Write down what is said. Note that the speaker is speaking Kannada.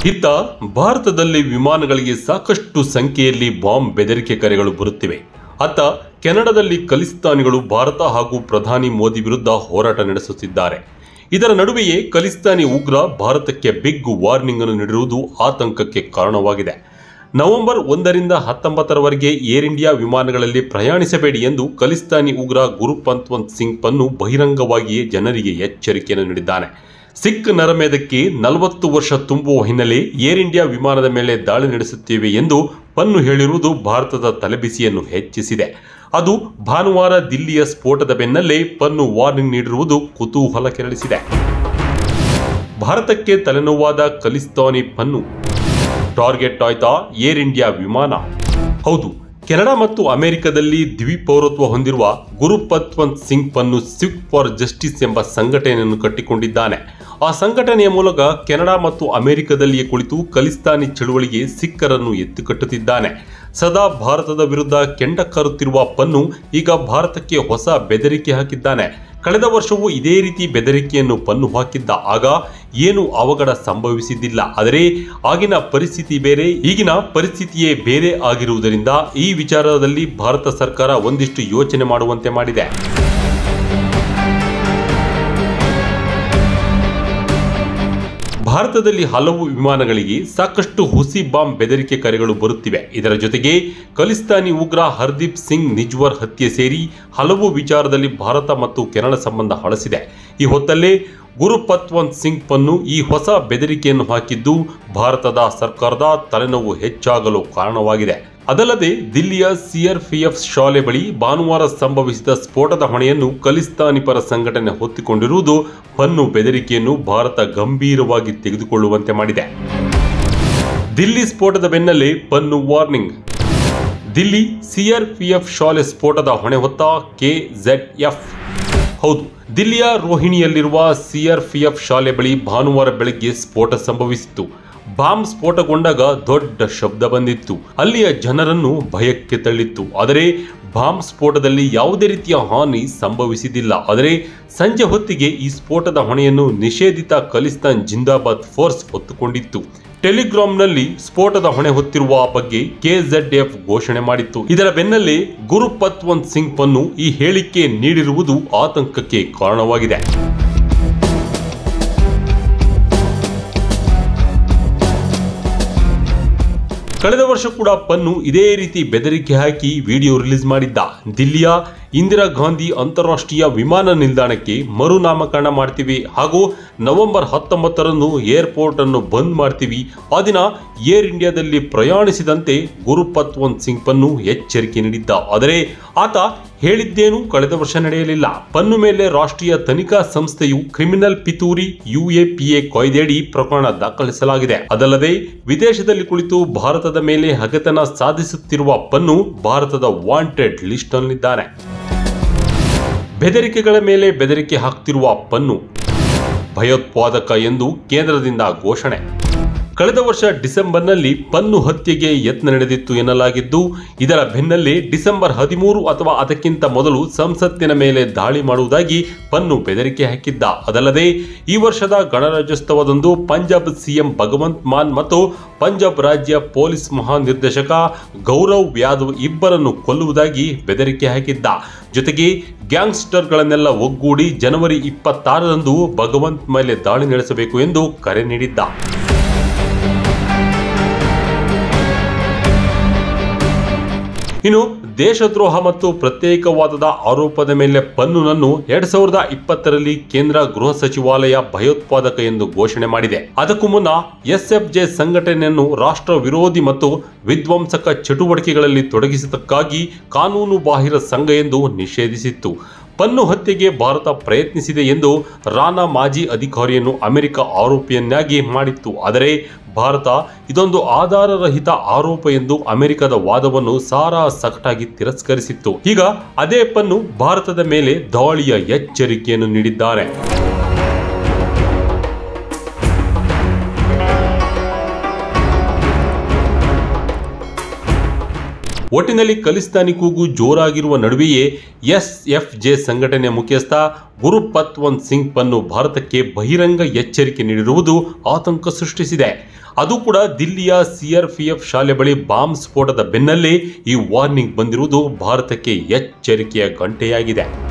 ಇತ್ತ ಭಾರತದಲ್ಲಿ ವಿಮಾನಗಳಿಗೆ ಸಾಕಷ್ಟು ಸಂಖ್ಯೆಯಲ್ಲಿ ಬಾಂಬ್ ಬೆದರಿಕೆ ಕರೆಗಳು ಬರುತ್ತಿವೆ ಅತ್ತ ಕೆನಡಾದಲ್ಲಿ ಖಲಿಸ್ತಾನಿಗಳು ಭಾರತ ಹಾಗೂ ಪ್ರಧಾನಿ ಮೋದಿ ವಿರುದ್ಧ ಹೋರಾಟ ನಡೆಸುತ್ತಿದ್ದಾರೆ ಇದರ ನಡುವೆಯೇ ಖಲಿಸ್ತಾನಿ ಉಗ್ರ ಭಾರತಕ್ಕೆ ಬಿಗ್ ವಾರ್ನಿಂಗ್ ಅನ್ನು ನೀಡಿರುವುದು ಆತಂಕಕ್ಕೆ ಕಾರಣವಾಗಿದೆ ನವೆಂಬರ್ ಒಂದರಿಂದ ಹತ್ತೊಂಬತ್ತರವರೆಗೆ ಏರ್ ಇಂಡಿಯಾ ವಿಮಾನಗಳಲ್ಲಿ ಪ್ರಯಾಣಿಸಬೇಡಿ ಎಂದು ಖಲಿಸ್ತಾನಿ ಉಗ್ರ ಗುರುಪಂತ್ವಂತ್ ಸಿಂಗ್ ಪನ್ನು ಬಹಿರಂಗವಾಗಿಯೇ ಜನರಿಗೆ ಎಚ್ಚರಿಕೆಯನ್ನು ನೀಡಿದ್ದಾನೆ ಸಿಖ್ ನರಮೇಧಕ್ಕೆ ನಲವತ್ತು ವರ್ಷ ತುಂಬುವ ಹಿನ್ನೆಲೆ ಏರ್ ಇಂಡಿಯಾ ವಿಮಾನದ ಮೇಲೆ ದಾಳಿ ನಡೆಸುತ್ತೇವೆ ಎಂದು ಪನ್ನು ಹೇಳಿರುವುದು ಭಾರತದ ತಲೆಬಿಸಿಯನ್ನು ಹೆಚ್ಚಿಸಿದೆ ಅದು ಭಾನುವಾರ ದಿಲ್ಲಿಯ ಸ್ಫೋಟದ ಬೆನ್ನಲ್ಲೇ ಪನ್ನು ವಾರ್ನಿಂಗ್ ನೀಡಿರುವುದು ಕುತೂಹಲ ಕೆರಳಿಸಿದೆ ಭಾರತಕ್ಕೆ ತಲೆನೋವಾದ ಖಲಿಸ್ತಾನಿ ಪನ್ನು ಟಾರ್ಗೆಟ್ ಆಯ್ತಾ ಏರ್ ಇಂಡಿಯಾ ವಿಮಾನ ಹೌದು ಕೆನಡಾ ಮತ್ತು ಅಮೆರಿಕದಲ್ಲಿ ದ್ವಿಪೌರತ್ವ ಹೊಂದಿರುವ ಗುರುಪತ್ವಂತ್ ಸಿಂಗ್ ಪನ್ನು ಸಿಖ್ ಫಾರ್ ಜಸ್ಟಿಸ್ ಎಂಬ ಸಂಘಟನೆಯನ್ನು ಕಟ್ಟಿಕೊಂಡಿದ್ದಾನೆ ಆ ಸಂಘಟನೆಯ ಮೂಲಕ ಕೆನಡಾ ಮತ್ತು ಅಮೆರಿಕದಲ್ಲಿಯೇ ಕುಳಿತು ಖಲಿಸ್ತಾನಿ ಚಳುವಳಿಗೆ ಸಿಖ್ಖರನ್ನು ಎತ್ತುಕಟ್ಟುತ್ತಿದ್ದಾನೆ ಸದಾ ಭಾರತದ ವಿರುದ್ಧ ಕೆಂಡ ಕಾರುತ್ತಿರುವ ಪನ್ನು ಈಗ ಭಾರತಕ್ಕೆ ಹೊಸ ಬೆದರಿಕೆ ಹಾಕಿದ್ದಾನೆ ಕಳೆದ ವರ್ಷವೂ ಇದೇ ರೀತಿ ಬೆದರಿಕೆಯನ್ನು ಪನ್ನು ಹಾಕಿದ್ದ ಆಗ ಏನು ಅವಘಡ ಸಂಭವಿಸಿದ್ದಿಲ್ಲ ಆದರೆ ಆಗಿನ ಪರಿಸ್ಥಿತಿ ಬೇರೆ ಈಗಿನ ಪರಿಸ್ಥಿತಿಯೇ ಬೇರೆ ಆಗಿರುವುದರಿಂದ ಈ ವಿಚಾರದಲ್ಲಿ ಭಾರತ ಸರ್ಕಾರ ಒಂದಿಷ್ಟು ಯೋಚನೆ ಮಾಡುವಂತೆ ಮಾಡಿದೆ ಭಾರತದಲ್ಲಿ ಹಲವು ವಿಮಾನಗಳಿಗೆ ಸಾಕಷ್ಟು ಹುಸಿ ಬಾಂಬ್ ಬೆದರಿಕೆ ಕರೆಗಳು ಬರುತ್ತಿವೆ ಇದರ ಜೊತೆಗೆ ಖಲಿಸ್ತಾನಿ ಉಗ್ರ ಹರ್ದೀಪ್ ಸಿಂಗ್ ನಿಜ್ವರ್ ಹತ್ಯೆ ಸೇರಿ ಹಲವು ವಿಚಾರದಲ್ಲಿ ಭಾರತ ಮತ್ತು ಕೆನಡಾ ಸಂಬಂಧ ಹಳಸಿದೆ ಈ ಹೊತ್ತಲ್ಲೇ ಗುರುಪತ್ವಂತ್ ಸಿಂಗ್ ಪನ್ನು ಈ ಹೊಸ ಬೆದರಿಕೆಯನ್ನು ಹಾಕಿದ್ದು ಭಾರತದ ಸರ್ಕಾರದ ತಲೆನೋವು ಹೆಚ್ಚಾಗಲು ಕಾರಣವಾಗಿದೆ ಅದಲ್ಲದೆ ದಿಲ್ಲಿಯ ಸಿಆರ್ಪಿಎಫ್ ಶಾಲೆ ಬಳಿ ಭಾನುವಾರ ಸಂಭವಿಸಿದ ಸ್ಫೋಟದ ಹೊಣೆಯನ್ನು ಖಲಿಸ್ತಾನಿ ಪರ ಸಂಘಟನೆ ಹೊತ್ತಿಕೊಂಡಿರುವುದು ಪನ್ನು ಬೆದರಿಕೆಯನ್ನು ಭಾರತ ಗಂಭೀರವಾಗಿ ತೆಗೆದುಕೊಳ್ಳುವಂತೆ ಮಾಡಿದೆ ದಿಲ್ಲಿ ಸ್ಫೋಟದ ಬೆನ್ನಲ್ಲೇ ಪನ್ನು ವಾರ್ನಿಂಗ್ ದಿಲ್ಲಿ ಸಿಆರ್ಪಿಎಫ್ ಶಾಲೆ ಸ್ಫೋಟದ ಹೊಣೆ ಹೊತ್ತ ಕೆಝೆಡ್ಎಫ್ ಹೌದು ದಿಲ್ಲಿಯ ರೋಹಿಣಿಯಲ್ಲಿರುವ ಸಿಆರ್ಪಿಎಫ್ ಶಾಲೆ ಬಳಿ ಭಾನುವಾರ ಬೆಳಗ್ಗೆ ಸ್ಫೋಟ ಸಂಭವಿಸಿತ್ತು ಬಾಂಬ್ ಸ್ಫೋಟಗೊಂಡಾಗ ದೊಡ್ಡ ಶಬ್ದ ಬಂದಿತ್ತು ಅಲ್ಲಿಯ ಜನರನ್ನು ಭಯಕ್ಕೆ ತಳ್ಳಿತ್ತು ಆದರೆ ಬಾಂಬ್ ಸ್ಫೋಟದಲ್ಲಿ ಯಾವುದೇ ರೀತಿಯ ಹಾನಿ ಸಂಭವಿಸಿದಿಲ್ಲ ಆದರೆ ಸಂಜೆ ಹೊತ್ತಿಗೆ ಈ ಸ್ಫೋಟದ ಹೊಣೆಯನ್ನು ನಿಷೇಧಿತ ಖಲಿಸ್ತಾನ್ ಜಿಂದಾಬಾದ್ ಫೋರ್ಸ್ ಹೊತ್ತುಕೊಂಡಿತ್ತು ಟೆಲಿಗ್ರಾಮ್ನಲ್ಲಿ ಸ್ಫೋಟದ ಹೊಣೆ ಹೊತ್ತಿರುವ ಬಗ್ಗೆ ಕೆಝೆಡ್ಎಫ್ ಘೋಷಣೆ ಮಾಡಿತ್ತು ಇದರ ಬೆನ್ನಲ್ಲೇ ಗುರುಪತ್ವಂತ್ ಸಿಂಗ್ ಪನ್ನು ಈ ಹೇಳಿಕೆ ನೀಡಿರುವುದು ಆತಂಕಕ್ಕೆ ಕಾರಣವಾಗಿದೆ ಕಳೆದ ವರ್ಷ ಕೂಡ ಪನ್ನು ಇದೇ ರೀತಿ ಬೆದರಿಕೆ ಹಾಕಿ ವಿಡಿಯೋ ರಿಲೀಸ್ ಮಾಡಿದ್ದ ದಿಲ್ಲಿಯ ಇಂದಿರಾ ಗಾಂಧಿ ಅಂತಾರಾಷ್ಟ್ರೀಯ ವಿಮಾನ ನಿಲ್ದಾಣಕ್ಕೆ ಮರುನಾಮಕರಣ ಮಾಡ್ತೀವಿ ಹಾಗೂ ನವೆಂಬರ್ ಹತ್ತೊಂಬತ್ತರಂದು ಏರ್ಪೋರ್ಟ್ ಅನ್ನು ಬಂದ್ ಮಾಡ್ತೀವಿ ಆ ದಿನ ಏರ್ ಇಂಡಿಯಾದಲ್ಲಿ ಪ್ರಯಾಣಿಸಿದಂತೆ ಗುರುಪತ್ವಂತ್ ಸಿಂಗ್ ಪನ್ನು ಎಚ್ಚರಿಕೆ ನೀಡಿದ್ದ ಆದರೆ ಆತ ಹೇಳಿದ್ದೇನೂ ಕಳೆದ ವರ್ಷ ನಡೆಯಲಿಲ್ಲ ಪನ್ನು ಮೇಲೆ ರಾಷ್ಟ್ರೀಯ ತನಿಖಾ ಸಂಸ್ಥೆಯು ಕ್ರಿಮಿನಲ್ ಪಿತೂರಿ ಯುಎಪಿಎ ಕಾಯ್ದೆಯಡಿ ಪ್ರಕರಣ ದಾಖಲಿಸಲಾಗಿದೆ ಅದಲ್ಲದೆ ವಿದೇಶದಲ್ಲಿ ಕುಳಿತು ಭಾರತದ ಮೇಲೆ ಹಗೆತನ ಸಾಧಿಸುತ್ತಿರುವ ಪನ್ನು ಭಾರತದ ವಾಂಟೆಡ್ ಲಿಸ್ಟ್ನಲ್ಲಿದ್ದಾನೆ ಬೆದರಿಕೆಗಳ ಮೇಲೆ ಬೆದರಿಕೆ ಹಾಕ್ತಿರುವ ಪನ್ನು ಭಯೋತ್ಪಾದಕ ಎಂದು ಕೇಂದ್ರದಿಂದ ಘೋಷಣೆ ಕಳೆದ ವರ್ಷ ಡಿಸೆಂಬರ್ನಲ್ಲಿ ಪನ್ನು ಹತ್ಯೆಗೆ ಯತ್ನ ನಡೆದಿತ್ತು ಎನ್ನಲಾಗಿದ್ದು ಇದರ ಬೆನ್ನಲ್ಲೇ ಡಿಸೆಂಬರ್ ಹದಿಮೂರು ಅಥವಾ ಅದಕ್ಕಿಂತ ಮೊದಲು ಸಂಸತ್ತಿನ ಮೇಲೆ ದಾಳಿ ಮಾಡುವುದಾಗಿ ಪನ್ನು ಬೆದರಿಕೆ ಹಾಕಿದ್ದ ಅದಲ್ಲದೆ ಈ ವರ್ಷದ ಗಣರಾಜ್ಯೋತ್ಸವದಂದು ಪಂಜಾಬ್ ಸಿಎಂ ಭಗವಂತ್ ಮಾನ್ ಮತ್ತು ಪಂಜಾಬ್ ರಾಜ್ಯ ಪೊಲೀಸ್ ಮಹಾನಿರ್ದೇಶಕ ಗೌರವ್ ಯಾದವ್ ಇಬ್ಬರನ್ನು ಕೊಲ್ಲುವುದಾಗಿ ಬೆದರಿಕೆ ಹಾಕಿದ್ದ ಜೊತೆಗೆ ಗ್ಯಾಂಗ್ಸ್ಟರ್ಗಳನ್ನೆಲ್ಲ ಒಗ್ಗೂಡಿ ಜನವರಿ ಇಪ್ಪತ್ತಾರರಂದು ಭಗವಂತ್ ಮೇಲೆ ದಾಳಿ ನಡೆಸಬೇಕು ಎಂದು ಕರೆ ನೀಡಿದ್ದ ಇನ್ನು ದೇಶದ್ರೋಹ ಮತ್ತು ಪ್ರತ್ಯೇಕವಾದದ ಆರೋಪದ ಮೇಲೆ ಪನ್ನುನನ್ನು ಎರಡ್ ಸಾವಿರದ ಇಪ್ಪತ್ತರಲ್ಲಿ ಕೇಂದ್ರ ಗೃಹ ಸಚಿವಾಲಯ ಭಯೋತ್ಪಾದಕ ಎಂದು ಘೋಷಣೆ ಮಾಡಿದೆ ಅದಕ್ಕೂ ಮುನ್ನ ಎಸ್ಎಫ್ಜೆ ಸಂಘಟನೆಯನ್ನು ರಾಷ್ಟ್ರ ವಿರೋಧಿ ಮತ್ತು ವಿಧ್ವಂಸಕ ಚಟುವಟಿಕೆಗಳಲ್ಲಿ ತೊಡಗಿಸಿದ್ದಕ್ಕಾಗಿ ಕಾನೂನು ಬಾಹಿರ ಸಂಘ ಎಂದು ನಿಷೇಧಿಸಿತ್ತು ಪನ್ನು ಹತ್ಯೆಗೆ ಭಾರತ ಪ್ರಯತ್ನಿಸಿದೆ ಎಂದು ರಾನಾ ಮಾಜಿ ಅಧಿಕಾರಿಯನ್ನು ಅಮೆರಿಕ ಆರೋಪಿಯನ್ನಾಗಿ ಮಾಡಿತ್ತು ಆದರೆ ಭಾರತ ಇದೊಂದು ಆಧಾರರಹಿತ ಆರೋಪ ಎಂದು ಅಮೆರಿಕದ ವಾದವನ್ನು ಸಾರಾ ಸಕಟಾಗಿ ತಿರಸ್ಕರಿಸಿತ್ತು ಈಗ ಅದೇ ಪನ್ನು ಭಾರತದ ಮೇಲೆ ದಾಳಿಯ ಎಚ್ಚರಿಕೆಯನ್ನು ನೀಡಿದ್ದಾರೆ ಒಟ್ಟಿನಲ್ಲಿ ಖಲಿಸ್ತಾನಿ ಕೂಗು ಜೋರಾಗಿರುವ ನಡುವೆಯೇ ಎಸ್ಎಫ್ಜೆ ಸಂಘಟನೆ ಮುಖ್ಯಸ್ಥ ಗುರುಪತ್ವಂತ್ ಸಿಂಗ್ ಪನ್ನು ಭಾರತಕ್ಕೆ ಬಹಿರಂಗ ಎಚ್ಚರಿಕೆ ನೀಡಿರುವುದು ಆತಂಕ ಸೃಷ್ಟಿಸಿದೆ ಅದು ಕೂಡ ದಿಲ್ಲಿಯ ಸಿಆರ್ಪಿಎಫ್ ಶಾಲೆ ಬಳಿ ಬಾಂಬ್ ಸ್ಫೋಟದ ಬೆನ್ನಲ್ಲೇ ಈ ವಾರ್ನಿಂಗ್ ಬಂದಿರುವುದು ಭಾರತಕ್ಕೆ ಎಚ್ಚರಿಕೆಯ ಗಂಟೆಯಾಗಿದೆ